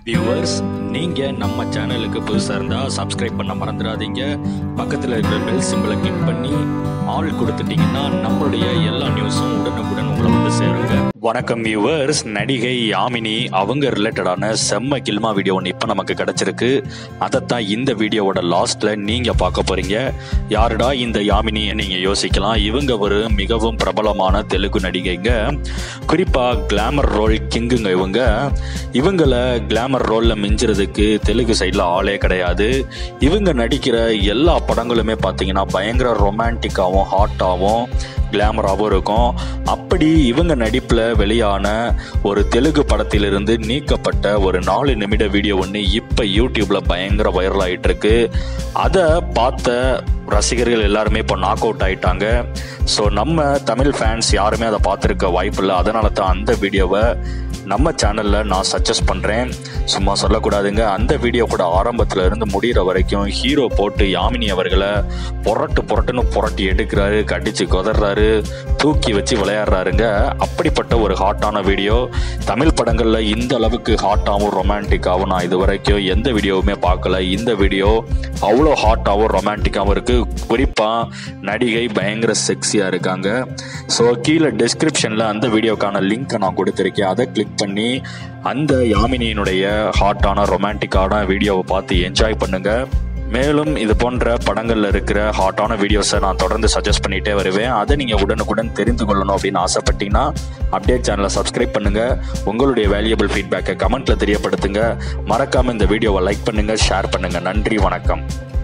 viewers நீங்க நம்ம சேனலுக்கு புதுசா இருந்தா சப்ஸ்கிரைப் பண்ண மறந்துடாதீங்க பக்கத்துல இருக்கிற பெல் சிம்பிளை கிளிக் பண்ணி ஆல் கொடுத்துட்டீங்கன்னா நம்மளுடைய எல்லா நியூஸும் உடனுக்குடன் உங்களை வந்து சேருங்க வணக்கம் வியூவர்ஸ் நடிகை யாமினி அவங்க ரிலேட்டடான செம்ம கில்மா வீடியோ ஒன்று இப்போ நமக்கு கிடைச்சிருக்கு அதைத்தான் இந்த வீடியோவோட லாஸ்ட்ல நீங்க பார்க்க போறீங்க யாருடா இந்த யாமினி நீங்க யோசிக்கலாம் இவங்க ஒரு மிகவும் பிரபலமான தெலுங்கு நடிகைங்க குறிப்பா கிளாமர் ரோல் கிங்குங்க இவங்க இவங்கள கிளாமர் ரோல்ல மிஞ்சுறதுக்கு தெலுங்கு சைடில் ஆளே கிடையாது இவங்க நடிக்கிற எல்லா படங்களுமே பார்த்தீங்கன்னா பயங்கர ரொமான்டிக்காகவும் ஹாட்டாகவும் கிளாமராகவும் இருக்கும் அப்படி இவங்க நடிப்பில் வெளியான ஒரு தெலுங்கு படத்திலிருந்து நீக்கப்பட்ட ஒரு நாலு நிமிட வீடியோ ஒன்று இப்போ யூடியூப்ல பயங்கர வைரல் ஆயிட்டு இருக்கு அதை பார்த்த ரசிகர்கள் எல்லாருமே இப்போ நாக் அவுட் ஆயிட்டாங்க ஸோ நம்ம தமிழ் ஃபேன்ஸ் யாருமே அதை பார்த்துருக்க வாய்ப்பு இல்லை அதனால தான் அந்த வீடியோவை நம்ம சேனலில் நான் சஜஸ்ட் பண்ணுறேன் சும்மா சொல்லக்கூடாதுங்க அந்த வீடியோ கூட ஆரம்பத்தில் இருந்து முடிகிற வரைக்கும் ஹீரோ போட்டு யாமினி அவர்களை புரட்டு புரட்டுன்னு புரட்டி எடுக்கிறாரு கடிச்சு கொதறாரு தூக்கி வச்சு விளையாடுறாருங்க அப்படிப்பட்ட ஒரு ஹாட்டான வீடியோ தமிழ் படங்களில் இந்த அளவுக்கு ஹாட்டாகவும் ரொமான்டிக்காகவும் நான் இது வரைக்கும் எந்த வீடியோவுமே பார்க்கல இந்த வீடியோ அவ்வளோ ஹாட்டாகவும் ரொமான்டிக்காகவும் இருக்குது குறிப்பாக நடிகை பயங்கர செக்ஸியாக இருக்காங்க ஸோ கீழே டிஸ்கிரிப்ஷனில் அந்த வீடியோக்கான லிங்க்கை நான் கொடுத்துருக்கேன் அதை கிளிக் பண்ணி அந்த யாமினியினுடைய ஹாட்டான ரொமான்டிக்கான வீடியோவை பார்த்து என்ஜாய் பண்ணுங்க மேலும் இது போன்ற படங்கள்ல இருக்கிற ஹாட்டான வீடியோஸை நான் தொடர்ந்து சஜஸ்ட் பண்ணிட்டே வருவேன் அதை நீங்க உடனுக்குடன் தெரிந்து கொள்ளணும் அப்படின்னு ஆசைப்பட்டீங்கன்னா அப்டேட் சேனலை சப்ஸ்கிரைப் பண்ணுங்க உங்களுடைய வேல்யூபிள் ஃபீட்பேக்கை கமெண்ட்ல தெரியப்படுத்துங்க மறக்காம இந்த வீடியோவை லைக் பண்ணுங்க ஷேர் பண்ணுங்க நன்றி வணக்கம்